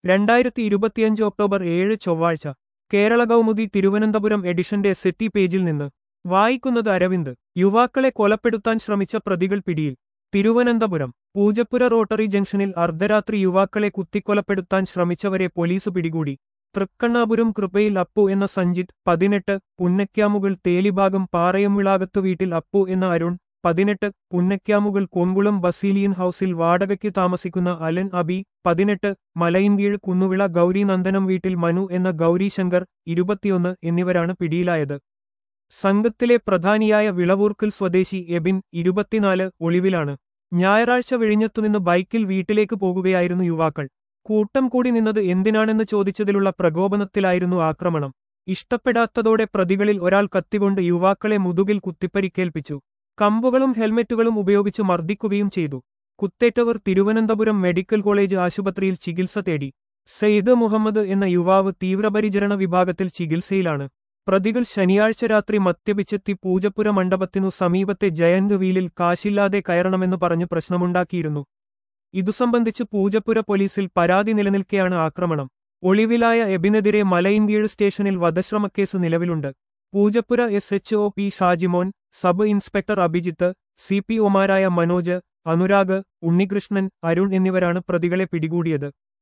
രണ്ടായിരത്തി ഇരുപത്തിയഞ്ച് ഒക്ടോബർ ഏഴ് ചൊവ്വാഴ്ച കേരള കൗമുദി തിരുവനന്തപുരം എഡിഷന്റെ സെറ്റി പേജിൽ നിന്ന് വായിക്കുന്നത് അരവിന്ദ് യുവാക്കളെ കൊലപ്പെടുത്താൻ ശ്രമിച്ച പ്രതികൾ പിടിയിൽ തിരുവനന്തപുരം പൂജപ്പുര റോട്ടറി ജംഗ്ഷനിൽ അർദ്ധരാത്രി യുവാക്കളെ കുത്തിക്കൊലപ്പെടുത്താൻ ശ്രമിച്ചവരെ പോലീസ് പിടികൂടി തൃക്കണ്ണാപുരം കൃപയിൽ അപ്പു എന്ന സഞ്ജിത്ത് പതിനെട്ട് പുന്നയ്ക്കാമുകൾ തേലിഭാഗം പാറയംവിളാകത്തു വീട്ടിൽ അപ്പു എന്ന അരുൺ പതിനെട്ട് പുന്നയ്ക്കാമുകൾ കോങ്കുളം ബസീലിയൻ ഹൌസിൽ വാടകയ്ക്ക് താമസിക്കുന്ന അലൻ അബി പതിനെട്ട് മലയിൻകീഴ് കുന്നുവിള ഗൗരി നന്ദനം വീട്ടിൽ മനു എന്ന ഗൗരി ശങ്കർ ഇരുപത്തിയൊന്ന് എന്നിവരാണ് പിടിയിലായത് സംഘത്തിലെ പ്രധാനിയായ വിളവൂർക്കൽ സ്വദേശി എബിൻ ഇരുപത്തിനാല് ഒളിവിലാണ് ഞായറാഴ്ച വിഴിഞ്ഞത്തുനിന്ന് ബൈക്കിൽ വീട്ടിലേക്ക് പോകുകയായിരുന്നു യുവാക്കൾ കൂട്ടം കൂടി നിന്നത് എന്തിനാണെന്ന് ചോദിച്ചതിലുള്ള പ്രകോപനത്തിലായിരുന്നു ആക്രമണം ഇഷ്ടപ്പെടാത്തതോടെ പ്രതികളിൽ ഒരാൾ കത്തികൊണ്ട് യുവാക്കളെ മുതുകിൽ കുത്തിപ്പരിക്കേൽപ്പിച്ചു കമ്പുകളും ഹെൽമെറ്റുകളും ഉപയോഗിച്ച് മർദ്ദിക്കുകയും ചെയ്തു കുത്തേറ്റവർ തിരുവനന്തപുരം മെഡിക്കൽ കോളേജ് ആശുപത്രിയിൽ ചികിത്സ തേടി സെയ്ദ് മുഹമ്മദ് എന്ന യുവാവ് തീവ്രപരിചരണ വിഭാഗത്തിൽ ചികിത്സയിലാണ് പ്രതികൾ ശനിയാഴ്ച രാത്രി മദ്യപിച്ചെത്തി പൂജപ്പുര മണ്ഡപത്തിനു സമീപത്തെ ജയന്റ് വീലിൽ കാശില്ലാതെ കയറണമെന്ന് പറഞ്ഞ് പ്രശ്നമുണ്ടാക്കിയിരുന്നു ഇതു സംബന്ധിച്ച് പൂജപ്പുര പോലീസിൽ പരാതി നിലനിൽക്കെയാണ് ആക്രമണം ഒളിവിലായ എബിനെതിരെ മലയിൻകീഴ് സ്റ്റേഷനിൽ വധശ്രമക്കേസ് നിലവിലുണ്ട് Poojappura S H O P Shajimon sub inspector Abhijith C P ഒമാരായ മനോജ് അനുരാഗ് ഉണ്ണികൃഷ്ണൻ അരുൺ എന്നിവരാണ് പ്രതികളെ പിടികൂടിയത്